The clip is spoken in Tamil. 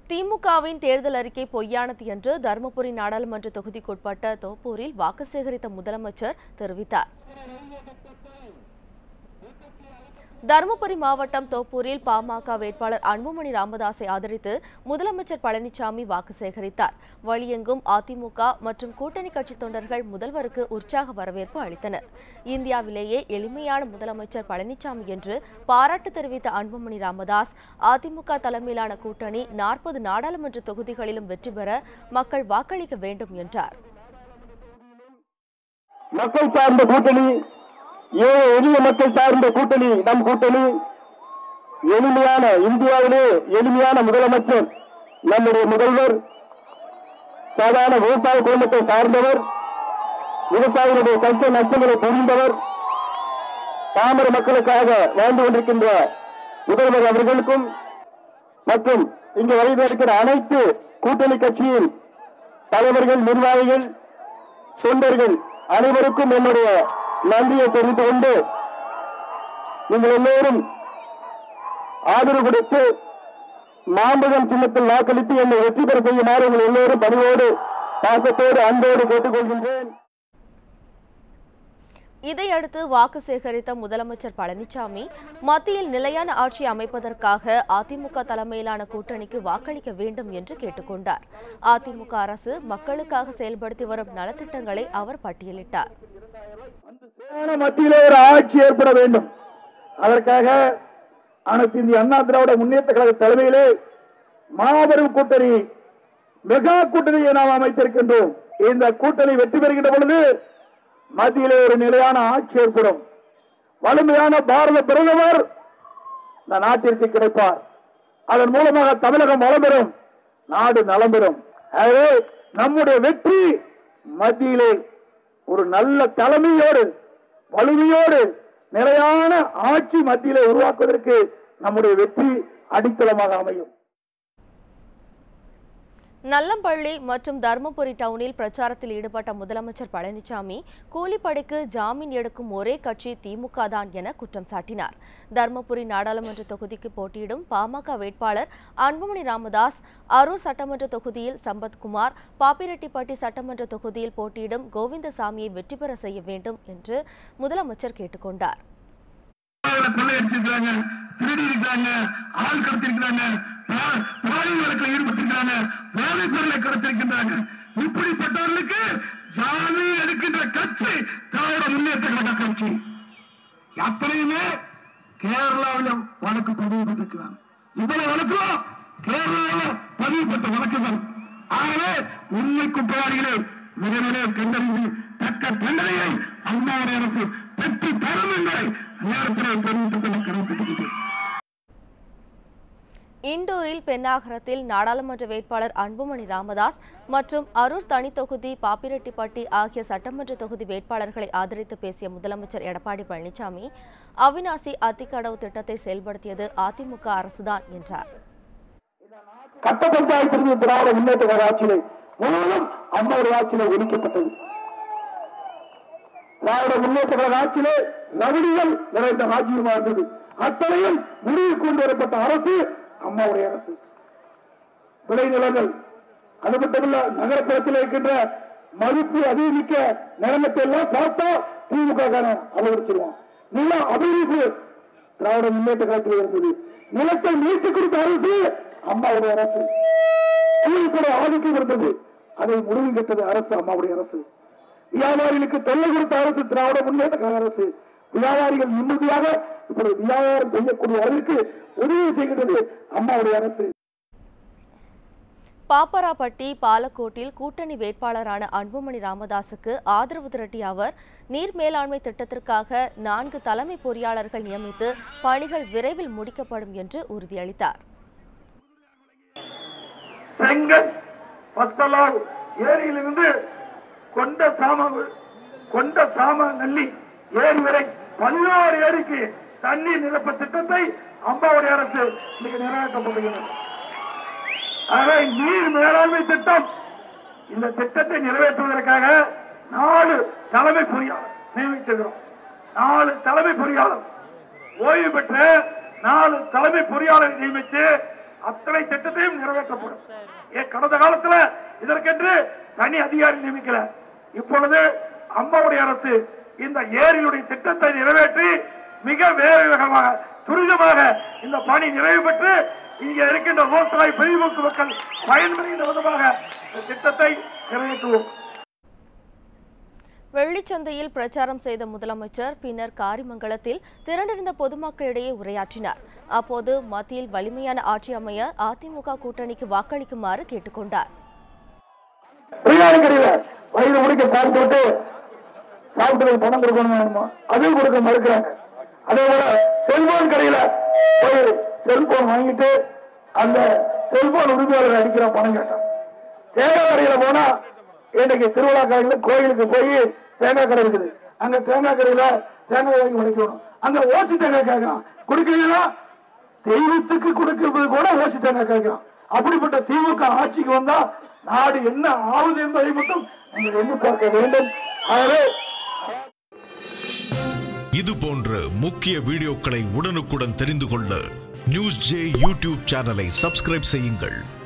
திமுகவின் தேர்தல் அறிக்கை பொய்யானது என்று தருமபுரி நாடாளுமன்ற தொகுதிக்குட்பட்ட தோப்பூரில் வாக்கு சேகரித்த முதலமைச்சர் தெரிவித்தார் தருமபுரி மாவட்டம் தோப்பூரில் பாமக வேட்பாளர் அன்புமணி ராமதாஸை ஆதரித்து முதலமைச்சர் பழனிசாமி வாக்கு சேகரித்தார் வழியெங்கும் அதிமுக மற்றும் கூட்டணி கட்சி தொண்டர்கள் முதல்வருக்கு உற்சாக வரவேற்பு அளித்தனர் இந்தியாவிலேயே எளிமையான முதலமைச்சர் பழனிசாமி என்று பாராட்டு தெரிவித்த அன்புமணி ராமதாஸ் அதிமுக தலைமையிலான கூட்டணி நாற்பது நாடாளுமன்ற தொகுதிகளிலும் வெற்றி பெற மக்கள் வாக்களிக்க வேண்டும் என்றார் மக்கள் சார்ந்த கூட்டணி ஏழை எளிய மக்கள் சார்ந்த கூட்டணி நம் கூட்டணி எளிமையான இந்தியாவிலே எளிமையான முதலமைச்சர் நம்முடைய முதல்வர் சாதாரண விவசாய குடும்பத்தை சார்ந்தவர் விவசாயிகளுடைய கஷ்ட நஷ்டங்களை புரிந்தவர் பாமர மக்களுக்காக வாழ்ந்து கொண்டிருக்கின்ற முதல்வர் அவர்களுக்கும் மற்றும் இங்கு வருகிற அனைத்து கூட்டணி கட்சியின் தலைவர்கள் நிர்வாகிகள் தொண்டர்கள் அனைவருக்கும் என்னுடைய நன்றியை தெரிவித்துக் கொண்டு நீங்கள் எல்லோரும் ஆதரவு கொடுத்து மாம்பழம் சின்னத்தில் வாக்களித்து என்னை வெற்றி பெற செய்யுமாறு உங்கள் எல்லோரும் பணிவோடு பாசத்தோடு அன்போடு கேட்டுக்கொள்கின்றேன் இதையடுத்து வாக்கு சேகரித்த முதலமைச்சர் பழனிசாமி மத்தியில் நிலையான ஆட்சி அமைப்பதற்காக அதிமுக தலைமையிலான கூட்டணிக்கு வாக்களிக்க வேண்டும் என்று கேட்டுக்கொண்டார் அதிமுக அரசு மக்களுக்காக செயல்படுத்தி வரும் நலத்திட்டங்களை அவர் பட்டியலிட்டார் சரியான மத்தியிலே ஒரு ஆட்சி ஏற்பட வேண்டும் அதற்காக அனைத்து இந்திய அண்ணா திராவிட முன்னேற்ற கழக தலைமையிலே மாபெரும் கூட்டணி மெகா கூட்டணியை நாம் அமைத்திருக்கின்றோம் இந்த கூட்டணி வெற்றி பெறுகின்ற பொழுது மத்தியிலே ஒரு நிலையான ஆட்சி ஏற்படும் வலிமையான பாரத பிரதமர் இந்த நாட்டிற்கு கிடைப்பார் அதன் மூலமாக தமிழகம் வளம் பெறும் நாடு நலம் பெறும் ஆகவே நம்முடைய வெற்றி மத்தியிலே ஒரு நல்ல தலைமையோடு வலிமையோடு நிலையான ஆட்சி மத்தியிலே உருவாக்குவதற்கு நம்முடைய வெற்றி அடித்தளமாக அமையும் நல்லம்பள்ளி மற்றும் தருமபுரி டவுனில் பிரச்சாரத்தில் ஈடுபட்ட முதலமைச்சர் பழனிசாமி கூலிப்படைக்கு ஜாமீன் எடுக்கும் ஒரே கட்சி திமுக தான் என குற்றம் சாட்டினார் தருமபுரி நாடாளுமன்ற தொகுதிக்கு போட்டியிடும் பாமக வேட்பாளர் அன்புமணி ராமதாஸ் அரூர் சட்டமன்ற தொகுதியில் சம்பத்குமார் பாப்பிரெட்டிப்பட்டி சட்டமன்ற தொகுதியில் போட்டியிடும் கோவிந்தசாமியை வெற்றி பெற செய்ய வேண்டும் என்று முதலமைச்சர் கேட்டுக்கொண்டார் கொள்ளையடிச்சிருக்காங்க திருடி இருக்காங்க ஆள் கடத்திருக்கிறாங்க பாலியல் வழக்கில் ஈடுபட்டிருக்கிறாங்க போதை பொருளை கடத்திருக்கின்றாங்க இப்படிப்பட்டவர்களுக்கு ஜாமீன் எடுக்கின்ற கட்சி திராவிட முன்னேற்ற கழக கட்சி அத்தனையுமே கேரளாவில் வழக்கு பதிவு பெற்றிருக்கிறாங்க இவ்வளவு வழக்கும் கேரளாவில் பதிவுபட்ட வழக்குகள் ஆகவே உண்மை குற்றவாளிகளை விரைவிலே கண்டறிந்து தக்க தண்டனையை அம்மாவுடைய அரசு பெற்று தரும் என்பதை நேரத்தில் தெரிவித்துக் கொள்ள கடமைப்பட்டிருக்கிறது இண்டூரில் பெண்ணாகரத்தில் நாடாளுமன்ற வேட்பாளர் அன்புமணி ராமதாஸ் மற்றும் அரூர் தனி தொகுதி பாப்பிரெட்டிப்பட்டி ஆகிய சட்டமன்ற தொகுதி வேட்பாளர்களை ஆதரித்து பேசிய முதலமைச்சர் எடப்பாடி பழனிசாமி அவினாசி அத்திக்கடவு திட்டத்தை செயல்படுத்தியது அதிமுக அரசுதான் என்றார் கட்ட பஞ்சாயத்து திராவிட முன்னேற்ற கழக ஆட்சியிலே முழுவதும் அம்மாவுடைய ஆட்சியிலே ஒதுக்கப்பட்டது திராவிட முன்னேற்ற கழக ஆட்சியிலே ரவுடிகள் நிறைந்த ராஜ்யமா இருந்தது அத்தனையும் முடிவு கொண்டு வரப்பட்ட அரசு அம்மாவுடைய அரசு விளைநிலங்கள் அது மட்டுமல்ல நகரப்புறத்தில் இருக்கின்ற மதிப்பு அதிகமிக்க நிலைமத்தை எல்லாம் பார்த்தா திமுக காரன் அலுவலிச்சிருவான் நில அபிவிருத்தி திராவிட முன்னேற்ற கழகத்தில் இருந்தது நிலத்தை மீட்டு கொடுத்த அரசு அம்மாவுடைய அரசு கூட ஆதிக்கம் இருந்தது அதை முடிவு கட்டது அரசு அம்மாவுடைய அரசு வியாபாரிகளுக்கு தொல்லை கொடுத்த அரசு திராவிட முன்னேற்ற கழக அரசு வியாபாரிகள் நிம்மதியாக இப்படி வியாபாரம் செய்யக்கூடிய அளவிற்கு உதவி செய்கின்றது அம்மாவுடைய அரசு பாப்பராப்பட்டி பாலக்கோட்டில் கூட்டணி வேட்பாளரான அன்புமணி ராமதாசுக்கு ஆதரவு திரட்டிய அவர் நீர் மேலாண்மை திட்டத்திற்காக நான்கு தலைமை பொறியாளர்கள் நியமித்து பணிகள் விரைவில் முடிக்கப்படும் என்று உறுதியளித்தார் செங்கல் பஸ்தலால் ஏரியிலிருந்து கொண்ட சாம கொண்ட சாம நல்லி ஏரி வரை பதினாறு ஏரிக்கு தண்ணீர் நிரப்ப திட்டத்தை அம்மாவுடைய அரசு இன்னைக்கு நிறைவேற்றப்படுகிறது ஆகவே நீர் மேலாண்மை திட்டம் இந்த திட்டத்தை நிறைவேற்றுவதற்காக நாலு தலைமை பொறியாளர் நியமிச்சிருக்கிறோம் நாலு தலைமை பொறியாளர் ஓய்வு பெற்ற நாலு தலைமை பொறியாளரை நியமிச்சு அத்தனை திட்டத்தையும் நிறைவேற்றப்படும் ஏன் கடந்த காலத்துல இதற்கென்று தனி அதிகாரி நியமிக்கல இப்பொழுது அம்மாவுடைய அரசு இந்த ஏரியுடைய திட்டத்தை நிறைவேற்றி மிக வேகமாக துரிதமாக இந்த பணி நிறைவு பெற்று இங்க இருக்கின்ற விவசாய பெருமூக்கு மக்கள் பயன்பெறுகின்ற விதமாக இந்த திட்டத்தை நிறைவேற்றுவோம் வெள்ளிச்சந்தையில் பிரச்சாரம் செய்த முதலமைச்சர் பின்னர் காரிமங்கலத்தில் திரண்டிருந்த பொதுமக்களிடையே உரையாற்றினார் அப்போது மத்தியில் வலிமையான ஆட்சி அமைய அதிமுக கூட்டணிக்கு வாக்களிக்குமாறு கேட்டுக்கொண்டார் பிரியாணி கடையில வயிறு முடிக்க சாப்பிட்டு சாப்பிட்டதுக்கு பணம் கொடுக்கணும் அதுவும் கொடுக்க மறுக்கிறாங்க அதே போல செல்போன் கடையில போய் செல்போன் வாங்கிட்டு அந்த செல்போன் உரிமையாளர் அடிக்கிற பணம் கேட்டான் தேங்காய் கடையில போனா இன்னைக்கு திருவிழா கடையில கோயிலுக்கு போய் தேங்காய் கடை இருக்குது அங்க தேங்காய் கடையில தேங்காய் வாங்கி உடைக்கணும் அங்க ஓசி தேங்காய் கேட்கறான் கொடுக்கலன்னா தெய்வத்துக்கு கொடுக்கிறது கூட ஓசி தேங்காய் கேட்கிறான் அப்படிப்பட்ட திமுக ஆட்சிக்கு வந்தா நாடு என்ன ஆகுது என்பதை மட்டும் நீங்கள் எண்ணி பார்க்க வேண்டும் ஆகவே இது போன்ற முக்கிய வீடியோக்களை உடனுக்குடன் தெரிந்து கொள்ள நியூஸ் ஜே யூடியூப் சேனலை சப்ஸ்கிரைப் செய்யுங்கள்